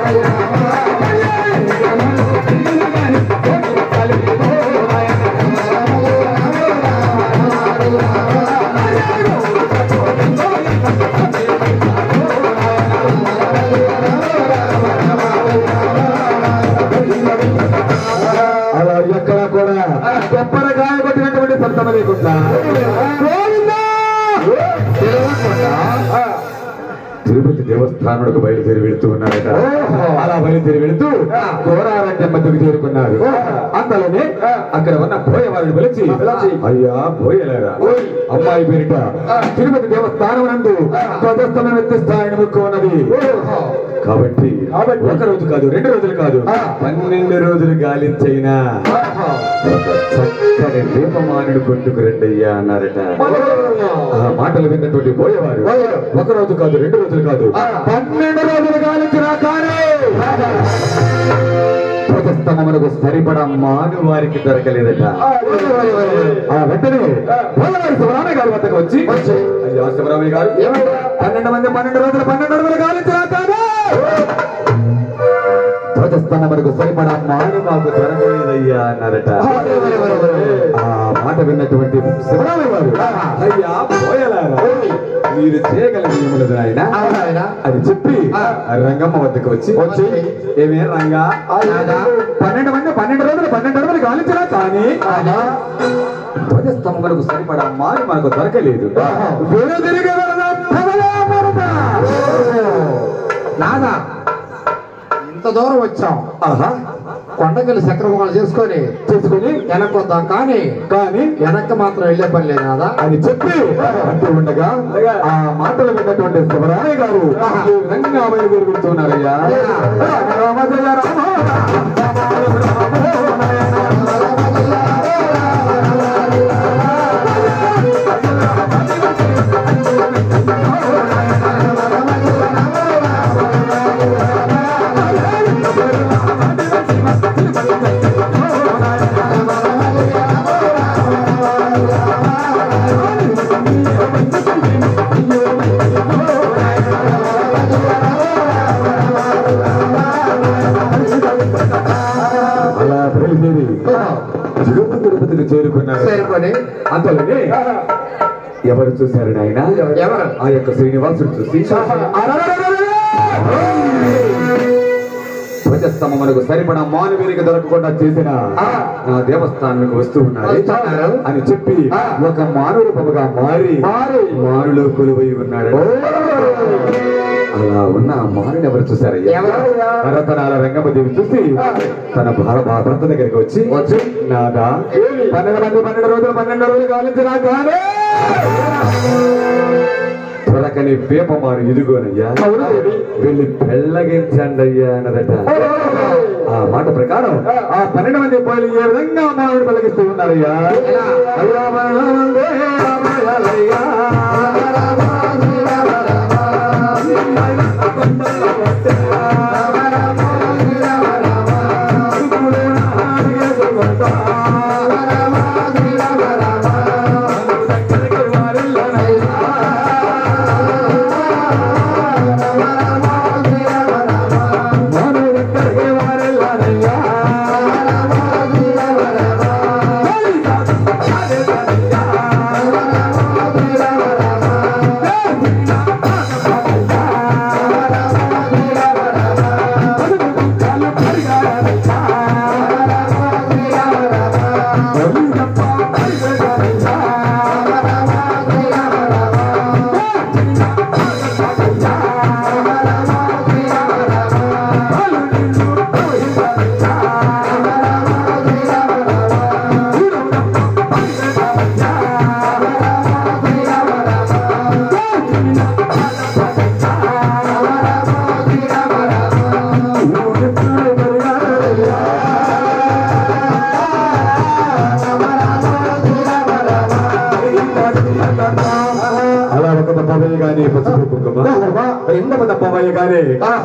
అలా ఎక్కడ కూడా కొప్పర గాయ కొట్టినటువంటి సంతమ లేకుండా గోవిందా! తెలియకుండా, తిరుపతి దేవస్థానుడికి బయలుదేరి వెళుతూ ఉన్నారట అలా బయలుదేరి వెళుతూ ఘోరారణ్య మధ్యకు చేరుకున్నారు అంతలోనే అక్కడ ఉన్న బోయవారిని పిలిచి అయ్యా బోయలేరా అమ్మాయి పేరిట తిరుపతి దేవస్థానం నందు ధ్వజస్తంభం ఎత్తిస్తాయని ముక్కు ఉన్నది కాబట్టి ఒక రోజు కాదు రెండు రోజులు కాదు పన్నెండు రోజులు గాలించైనా ఒక చక్కని దీపమానుడు కొట్టుకు రెండయ్యా అన్నారట ఆ మాటలు విన్నటువంటి పోయేవారు ఒక రోజు కాదు రెండు రోజులు కాదు పన్నెండు రోజులు గాలించినా కానీ ధ్వజస్తంభమునకు సరిపడా మాను వారికి దొరకలేదట ఆ వెంటనే పోలవారి శివరామయ్య గారి వద్దకు వచ్చి అయ్యా శివరామయ్య గారు పన్నెండు మంది పన్నెండు రోజులు పన్నెండు రోజులు గాలించినా కానీ ధ్వజస్థానమునకు సరిపడా మాను మాకు దొరకలేదయ్యా అన్నారట ఆ మాట విన్నటువంటి శివరామయ్య వారు అయ్యా పోయలారా మీరు చేయగల నియములది ఆయన అని చెప్పి రంగమ్మ వద్దకు వచ్చి వచ్చి ఏమే రంగా పన్నెండు మంది పన్నెండు రోజులు పన్నెండు రోజులు గాలించరా కానీ ధ్వజస్తంభమునకు సరిపడా మాను మనకు దొరకలేదు వేరే తిరిగి వెళదాం, పదవే వెళదాం. నాదా ఇంత దూరం వచ్చాం ఆహా కొండకెళ్ళి చక్రభోగాలు చేసుకొని చేసుకుని వెనక్కి వద్దాం కానీ కానీ వెనక్కి మాత్రం వెళ్ళే పని లేదు నాదా అని చెప్పి అంటూ ఉండగా ఆ మాటలు విన్నటువంటి శివరామయ్య గారు ఈ విధంగా బయలుదేరి కూర్చున్నారయ్యా రామ జయ రామ అలా బయలుదేరి తిరుపతి తిరుపతికి చేరుకున్నారు చేరుకొని అంతలోనే ఎవరు చూశారు నాయన ఎవరు? ఆ యొక్క శ్రీనివాసుడు చూసి ధ్వజస్తంభమునకు సరిపడా మానవీరికి దొరకకుండా చేసిన నా దేవస్థానానికి వస్తూ ఉన్నారు వస్తున్నారు. అని చెప్పి ఒక మానవ రూపముగా మారి మానులో కొలువై ఉన్నాడు అలా ఉన్న ఆ మానుని ఎవరు చూశారయ్యా ఎవరు? రతనాల రంగమదేవి చూసి తన భార భా- భర్త దగ్గరికి వచ్చి వచ్చి నాదా పన్నెండు మంది పన్నెండు రోజులు పన్నెండు రోజులు కాలించినా కానీ త్వరకని పేపమారు ఇదిగోనయ్యా వెళ్ళి పెళ్ళగించండి అయ్యా అన్నదట ఆ మాట ప్రకారం ఆ పన్నెండు మంది పోయి ఏ విధంగా మామిడి పలికిస్తూ ఉన్నారయ్యా అయ్యా మనదే రామయ్యలయ్యా. అలా ఒక తప్పవయ్య గాని పసుపు కుంకుమ రెండవ తప్పవయ్య గాని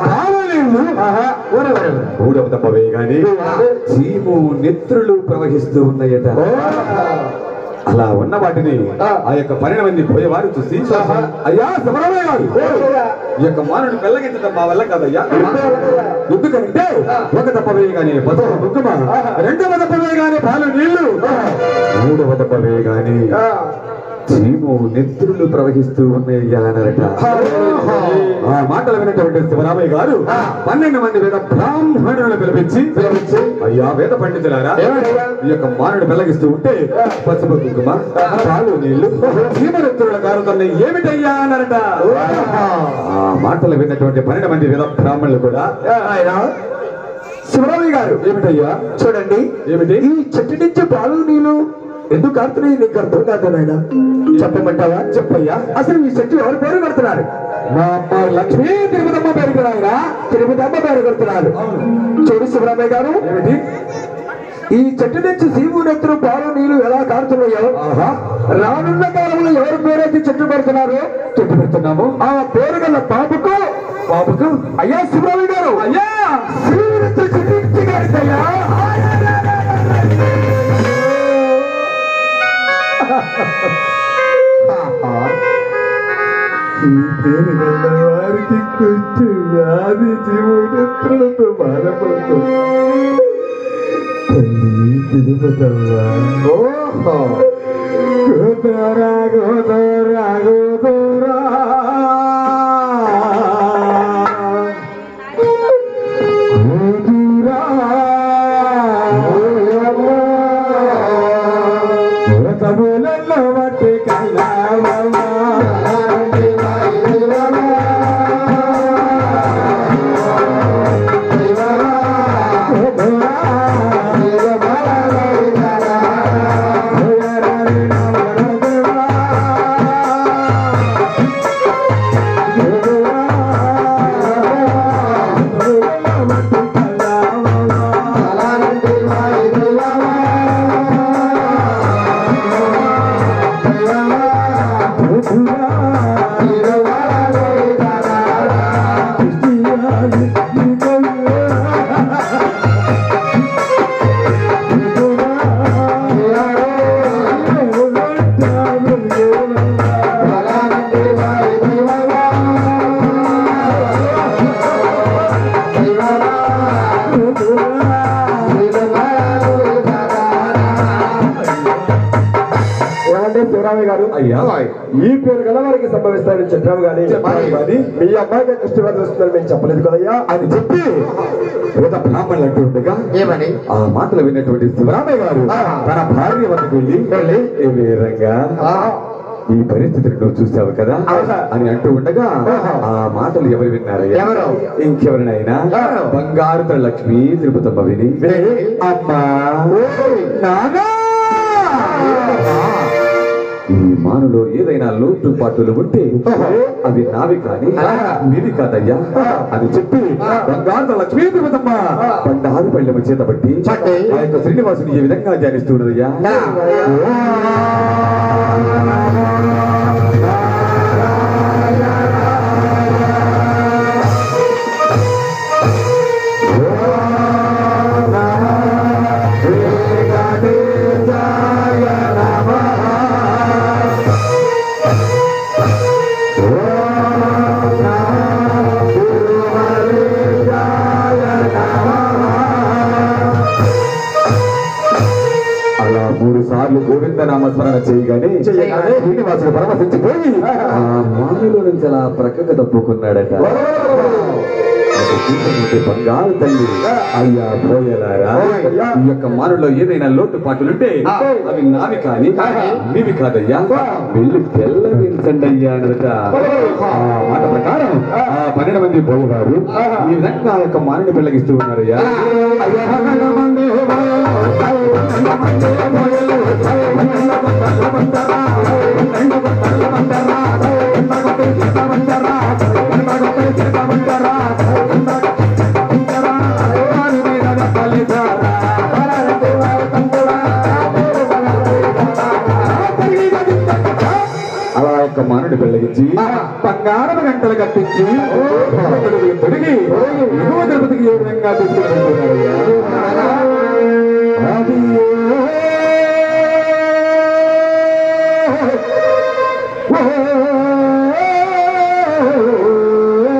మూడవ తప్పవయ్య గాని చీము నెత్రులు ప్రవహిస్తూ ఉన్నాయట అలా ఉన్న వాటిని ఆ యొక్క పన్నెండు మంది పోయేవారు చూసి అయ్యా సుబ్రహ్మణ్య గారు ఈ యొక్క మానవుడు పెళ్ళగించడం మా వల్ల కాదయ్యా ఎందుకంటే ఒక దప్ప వేయగానే పసుపు కుంకుమ రెండవ దప్ప వేయగానే పాలు నీళ్లు మూడవ దప్ప వేయగానే చీము నెత్తురులు ప్రవహిస్తూ ఉన్నాయ్యా అన్నారట ఆ మాటలు విన్నటువంటి శివరామయ్య గారు పన్నెండు మంది వేద బ్రాహ్మణులను పిలిపించి పిలిపించి అయ్యా వేద పండితులారా ఈ యొక్క మానుడు పెళ్ళగిస్తూ ఉంటే పసుపు కుంకుమ పాలు నీళ్లు చీమరెత్తుల కారుతున్నాయి ఏమిటయ్యా అన్నారట ఆ మాటలు విన్నటువంటి పన్నెండు మంది వేద బ్రాహ్మణులు కూడా ఆయన శివరామయ్య గారు ఏమిటయ్యా చూడండి ఏమిటి ఈ చెట్టు నుంచి పాలు నీళ్ళు ఎందుకు కారుతున్నాయి నీకు అర్థం కాదు నాయన చెప్పమంటావా చెప్పయ్యా అసలు ఈ చెట్టు ఎవరు పేరు కడుతున్నారు మా అమ్మ లక్ష్మీ తిరుపతమ్మ పేరు ఆయన తిరుపతమ్మ పేరు కడుతున్నారు చూడు శివరామయ్య గారు ఏమిటి ఈ చెట్టు నుంచి సీము నెత్తులు పాలు నీళ్లు ఎలా కారుతున్నాయో ఆహా రానున్న కాలంలో ఎవరు పేరైతే చెట్టు పెడుతున్నారు చెట్టు పెడుతున్నాము ఆ పేరు గల పాపకు బాబుకు అయ్యా శివరామయ్య గారు అయ్యా సీము నెత్తులు చెట్టు నుంచి కారుతాయా? ఈ పేరు గల వారికి కొంచెం వ్యాధి జీవుడెత్తులతో బాధపడుతుంది తల్లి తిరుపతమ్మ ఓహో గోదరా గోదరా గోదరా గోదురా వ్రతములలో బట్టి కైలావమా ఏమంటే శివరామయ్య గారు అయ్యా ఈ పేరు గల వారికి సంభవిస్తాయని చెప్పాము కానీ చెప్పాలి కానీ మీ అమ్మాయికి కృష్ణవాదం వస్తుందని మేము చెప్పలేదు కదయ్యా అని చెప్పి వేద బ్రాహ్మణులు అంటూ ఉండగా ఏమని ఆ మాటలు విన్నటువంటి శివరామయ్య గారు తన భార్య వద్దకు వెళ్ళి "ఏ వీరంగా ఈ పరిస్థితిని నువ్వు చూసావు కదా అవునా? అని అంటూ ఉండగా ఆ మాటలు ఎవరు విన్నారయ్యా ఎవరు? ఇంకెవరినైనా ఎవరు? బంగారు తల లక్ష్మి తిరుపతమ్మ విని విని? అమ్మా నానా ఈ మానులో ఏదైనా లోటు పాటులు ఉంటే అవి నావి కానీ మీది కాదయ్యా అని చెప్పి బంగారు లక్ష్మీ తిరుపతమ్మ బండారు పళ్ళెమ చేత బట్టి పట్టి. ఆ యొక్క శ్రీనివాసుని ఏ విధంగా ధ్యానిస్తున్నదయ్యా అలా మూడు సార్లు గోవింద నామస్మరణ చేయగానే చేయగానే శ్రీనివాసుడు పరమశించిపోయి ఆ మామిలో నుంచి అలా ప్రక్కకు తప్పుకున్నాడట అది చూసినటువంటి బంగారు తల్లి అయ్యా పోయలారా ఈ యొక్క మానులో ఏదైనా లోటు పాటులుంటే అవి నావి కానీ మీవి కాదయ్యా వెళ్ళి తెల్లవించండి అయ్యా అనదట ఆ మాట ప్రకారం ఆ పన్నెండు మంది పోయేవారు ఈ విధంగా ఆ యొక్క మానుని పెళ్ళగిస్తూ ఉన్నారయ్యా అలా యొక్క మానుడి పెళ్ళగించి బంగారం గంటలు కట్టించి తిరుపతికి తొడిగి ఎగువ తిరుపతికి ఏ విధంగా తీసుకెళ్తున్నారయ్యా అది ఓ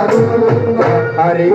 హరి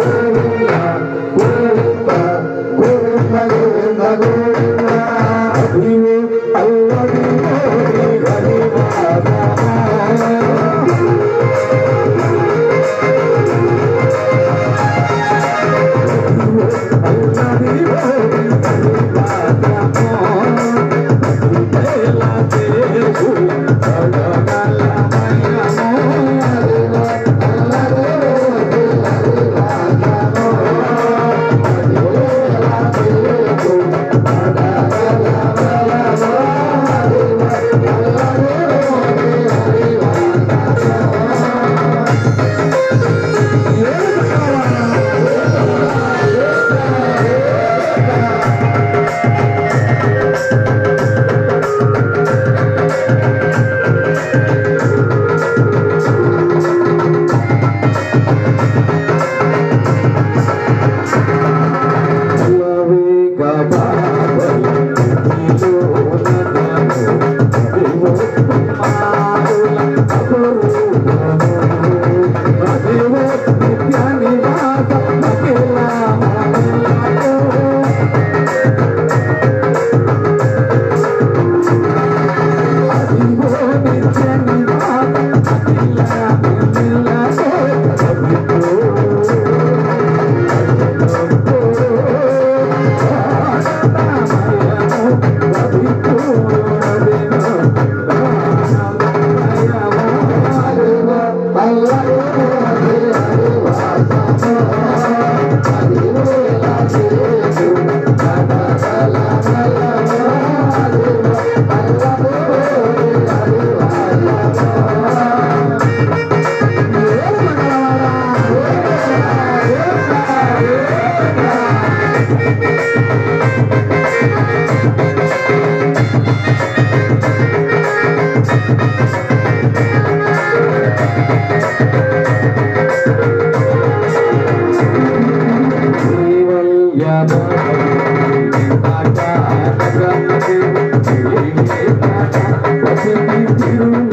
తిరు